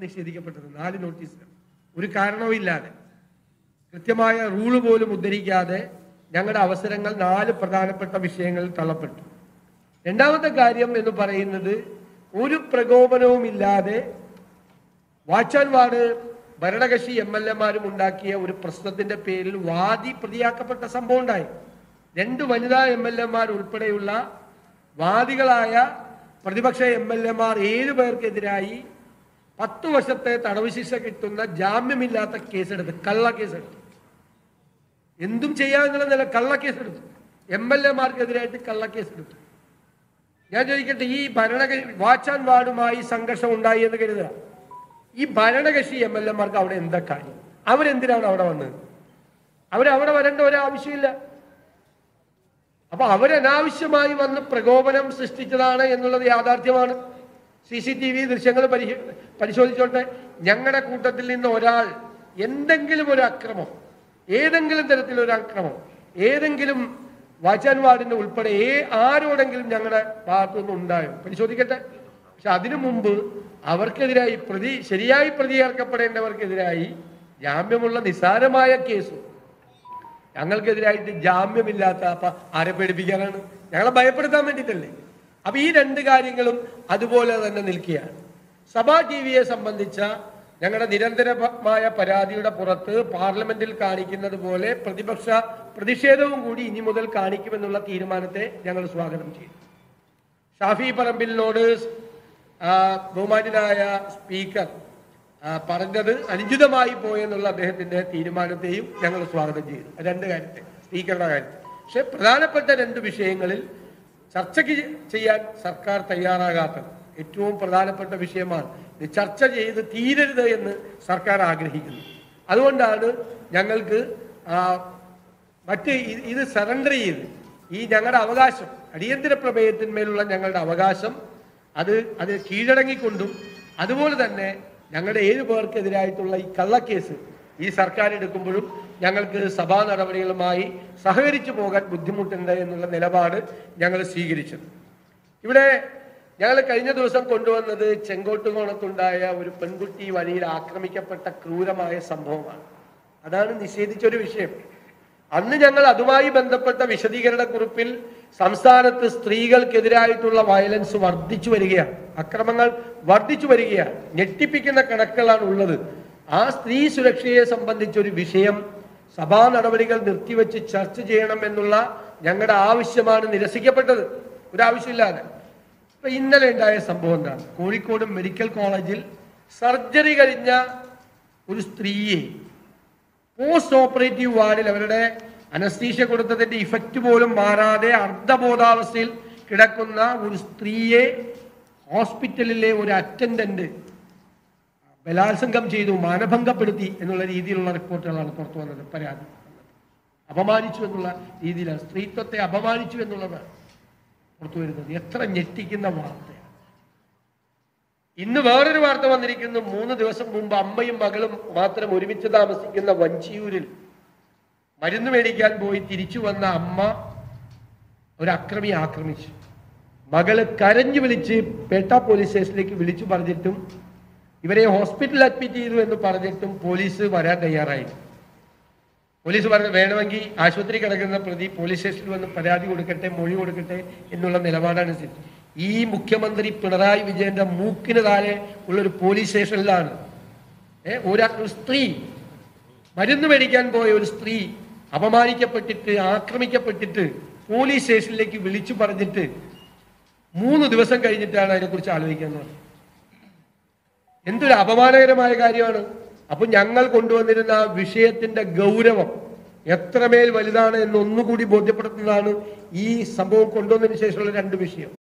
നിഷേധിക്കപ്പെട്ടത് നാല് നോട്ടീസുകൾ ഒരു കാരണവും ഇല്ലാതെ കൃത്യമായ റൂള് പോലും ഉദ്ധരിക്കാതെ ഞങ്ങളുടെ അവസരങ്ങൾ നാല് പ്രധാനപ്പെട്ട വിഷയങ്ങളിൽ തള്ളപ്പെട്ടു രണ്ടാമത്തെ കാര്യം എന്ന് പറയുന്നത് ഒരു പ്രകോപനവും ഇല്ലാതെ വാച്ച് ആൻഡ് വാർഡ് ഭരണകക്ഷി എം എൽ എമാരും ഉണ്ടാക്കിയ ഒരു പ്രശ്നത്തിന്റെ പേരിൽ വാദി പ്രതിയാക്കപ്പെട്ട സംഭവം ഉണ്ടായി രണ്ട് വനിതാ എം എൽ എമാർ ഉൾപ്പെടെയുള്ള വാദികളായ പ്രതിപക്ഷ എം എൽ എമാർ ഏഴു പേർക്കെതിരായി പത്തു വർഷത്തെ തടവ് ശിക്ഷ കിട്ടുന്ന ജാമ്യമില്ലാത്ത കേസെടുത്ത് കള്ള കേസെടുത്തു എന്തും ചെയ്യാന്നുള്ള നില കള്ള കേസെടുത്തു എം എൽ എമാർക്കെതിരായിട്ട് കള്ള കേസെടുത്തു ഞാൻ ചോദിക്കട്ടെ ഈ ഭരണകക്ഷി വാച്ച് ആൻഡ് വാർഡുമായി സംഘർഷം ഉണ്ടായി എന്ന് കരുതുക ഈ ഭരണകക്ഷി എം എൽ എമാർക്ക് അവിടെ എന്താ കാര്യം അവരെന്തിനാണ് അവിടെ വന്നത് അവരവിടെ വരേണ്ട ഒരാവശ്യമില്ല അപ്പൊ അവരനാവശ്യമായി വന്ന് പ്രകോപനം സൃഷ്ടിച്ചതാണ് എന്നുള്ളത് യാഥാർത്ഥ്യമാണ് സി സി ടി വി ദൃശ്യങ്ങൾ പരിശോ പരിശോധിച്ചോട്ടെ ഞങ്ങളുടെ കൂട്ടത്തിൽ നിന്ന് ഒരാൾ എന്തെങ്കിലും ഒരു അക്രമം ഏതെങ്കിലും തരത്തിലൊരു അക്രമം ഏതെങ്കിലും വാച്ചാൻ വാർഡിന്റെ ഉൾപ്പെടെ ഏ ആരോടെങ്കിലും ഞങ്ങളുടെ ഭാഗത്തു നിന്ന് ഉണ്ടായോ പരിശോധിക്കട്ടെ പക്ഷെ അതിനു മുമ്പ് അവർക്കെതിരായി പ്രതി ശരിയായി പ്രതി ചേർക്കപ്പെടേണ്ടവർക്കെതിരായി ജാമ്യമുള്ള നിസാരമായ കേസ് ഞങ്ങൾക്കെതിരായിട്ട് ജാമ്യമില്ലാത്ത അപ്പൊ ആരെ പേടിപ്പിക്കാനാണ് ഞങ്ങളെ ഭയപ്പെടുത്താൻ വേണ്ടിയിട്ടല്ലേ അപ്പൊ ഈ രണ്ട് കാര്യങ്ങളും അതുപോലെ തന്നെ നിൽക്കുകയാണ് സഭാ ടി വിയെ സംബന്ധിച്ച ഞങ്ങളുടെ നിരന്തരമായ പരാതിയുടെ പുറത്ത് പാർലമെന്റിൽ കാണിക്കുന്നത് പോലെ പ്രതിപക്ഷ പ്രതിഷേധവും കൂടി ഇനി മുതൽ കാണിക്കുമെന്നുള്ള തീരുമാനത്തെ ഞങ്ങൾ സ്വാഗതം ചെയ്യും ഷാഫി പറമ്പിലിനോട് ആ, ബഹുമാന്യനായ സ്പീക്കർ ആ, പറഞ്ഞത് അനുചിതമായി പോയെന്നുള്ള അദ്ദേഹത്തിന്റെ തീരുമാനത്തെയും ഞങ്ങൾ സ്വാഗതം ചെയ്തു രണ്ട് കാര്യത്തെ സ്പീക്കറുടെ കാര്യത്തിൽ പക്ഷെ പ്രധാനപ്പെട്ട രണ്ട് വിഷയങ്ങളിൽ ചർച്ചയ്ക്ക് ചെയ്യാൻ സർക്കാർ തയ്യാറാകാത്തത് ഏറ്റവും പ്രധാനപ്പെട്ട വിഷയമാണ് ഇത് ചർച്ച ചെയ്ത് തീരരുത് എന്ന് സർക്കാർ ആഗ്രഹിക്കുന്നു അതുകൊണ്ടാണ് ഞങ്ങൾക്ക് ആ, മറ്റ് ഇ- ഇത് സറണ്ടർ ചെയ്ത് ഈ ഞങ്ങളുടെ അവകാശം അടിയന്തര പ്രമേയത്തിന്മേലുള്ള ഞങ്ങളുടെ അവകാശം അത് അത് കീഴടങ്ങിക്കൊണ്ടും അതുപോലെ തന്നെ ഞങ്ങളുടെ ഏഴു പേർക്കെതിരായിട്ടുള്ള ഈ കള്ളക്കേസ് ഈ സർക്കാർ എടുക്കുമ്പോഴും ഞങ്ങൾക്ക് സഭാ നടപടികളുമായി സഹകരിച്ചു പോകാൻ ബുദ്ധിമുട്ടുണ്ട് എന്നുള്ള നിലപാട് ഞങ്ങൾ സ്വീകരിച്ചത് ഇവിടെ ഞങ്ങൾ കഴിഞ്ഞ ദിവസം കൊണ്ടുവന്നത് ചെങ്കോട്ടുകോണത്തുണ്ടായ ഒരു പെൺകുട്ടി വഴിയിൽ ആക്രമിക്കപ്പെട്ട ക്രൂരമായ സംഭവമാണ് അതാണ് നിഷേധിച്ചൊരു വിഷയം അന്ന് ഞങ്ങൾ അതുമായി ബന്ധപ്പെട്ട വിശദീകരണ കുറിപ്പിൽ സംസ്ഥാനത്ത് സ്ത്രീകൾക്കെതിരായിട്ടുള്ള വയലൻസ് വർദ്ധിച്ചു വരികയാണ് അക്രമങ്ങൾ വർദ്ധിച്ചു വരികയാണ് ഞെട്ടിപ്പിക്കുന്ന കണക്കുകളാണ് ഉള്ളത് ആ സ്ത്രീ സുരക്ഷയെ സംബന്ധിച്ച ഒരു വിഷയം സഭാ നടപടികൾ നിർത്തിവെച്ച് ചർച്ച ചെയ്യണം എന്നുള്ള ഞങ്ങളുടെ ആവശ്യമാണ് നിരസിക്കപ്പെട്ടത് ഒരാവശ്യമില്ലാതെ ഇപ്പൊ ഇന്നലെ ഉണ്ടായ സംഭവം എന്താണ് കോഴിക്കോട് മെഡിക്കൽ കോളേജിൽ സർജറി കഴിഞ്ഞ ഒരു സ്ത്രീയെ പോസ്റ്റ് ഓപ്പറേറ്റീവ് വാർഡിൽ അവരുടെ അനസ്തീഷ്യ കൊടുത്തതിന്റെ ഇഫക്റ്റ് പോലും മാറാതെ അർദ്ധബോധാവസ്ഥയിൽ കിടക്കുന്ന ഒരു സ്ത്രീയെ ഹോസ്പിറ്റലിലെ ഒരു അറ്റൻഡന്റ് ബലാത്സംഗം ചെയ്തു മാനഭംഗപ്പെടുത്തി എന്നുള്ള രീതിയിലുള്ള റിപ്പോർട്ടുകളാണ് പുറത്തു വന്നത് പരാതി അപമാനിച്ചു എന്നുള്ള രീതിയിലാണ് സ്ത്രീത്വത്തെ അപമാനിച്ചു എന്നുള്ളതാണ് പുറത്തു വരുന്നത് എത്ര ഞെട്ടിക്കുന്ന വാർത്തയാണ് ഇന്ന് വേറൊരു വാർത്ത വന്നിരിക്കുന്നു മൂന്ന് ദിവസം മുമ്പ് അമ്മയും മകളും മാത്രം ഒരുമിച്ച് താമസിക്കുന്ന വഞ്ചിയൂരിൽ മരുന്ന് മേടിക്കാൻ പോയി തിരിച്ചു വന്ന അമ്മ ഒരു അക്രമിയെ ആക്രമിച്ചു മകള് കരഞ്ഞു വിളിച്ച് പേട്ട പോലീസ് സ്റ്റേഷനിലേക്ക് വിളിച്ചു പറഞ്ഞിട്ടും ഇവരെ ഹോസ്പിറ്റലിൽ അഡ്മിറ്റ് ചെയ്തു എന്ന് പറഞ്ഞിട്ടും പോലീസ് വരാൻ തയ്യാറായി പോലീസ് പറഞ്ഞു വേണമെങ്കിൽ ആശുപത്രി കിടക്കുന്ന പ്രതി പോലീസ് സ്റ്റേഷനിൽ വന്ന് പരാതി കൊടുക്കട്ടെ മൊഴി കൊടുക്കട്ടെ എന്നുള്ള നിലപാടാണ് സ്വീകരിച്ചത്. ഈ മുഖ്യമന്ത്രി പിണറായി വിജയന്റെ മൂക്കിന് താഴെ ഉള്ള ഒരു പോലീസ് സ്റ്റേഷനിലാണ് ഏ ഒരു ഒരു സ്ത്രീ മരുന്ന് മേടിക്കാൻ പോയ ഒരു സ്ത്രീ അപമാനിക്കപ്പെട്ടിട്ട് ആക്രമിക്കപ്പെട്ടിട്ട് പോലീസ് സ്റ്റേഷനിലേക്ക് വിളിച്ചു പറഞ്ഞിട്ട് മൂന്ന് ദിവസം കഴിഞ്ഞിട്ടാണ് അതിനെക്കുറിച്ച് ആലോചിക്കാൻ പറഞ്ഞത് എന്തൊരു അപമാനകരമായ കാര്യമാണ് അപ്പൊ ഞങ്ങൾ കൊണ്ടുവന്നിരുന്ന ആ വിഷയത്തിന്റെ ഗൗരവം എത്രമേൽ വലുതാണ് എന്ന് ഒന്നുകൂടി ബോധ്യപ്പെടുത്തുന്നതാണ് ഈ സംഭവം കൊണ്ടുവന്നതിന് ശേഷമുള്ള രണ്ട് വിഷയം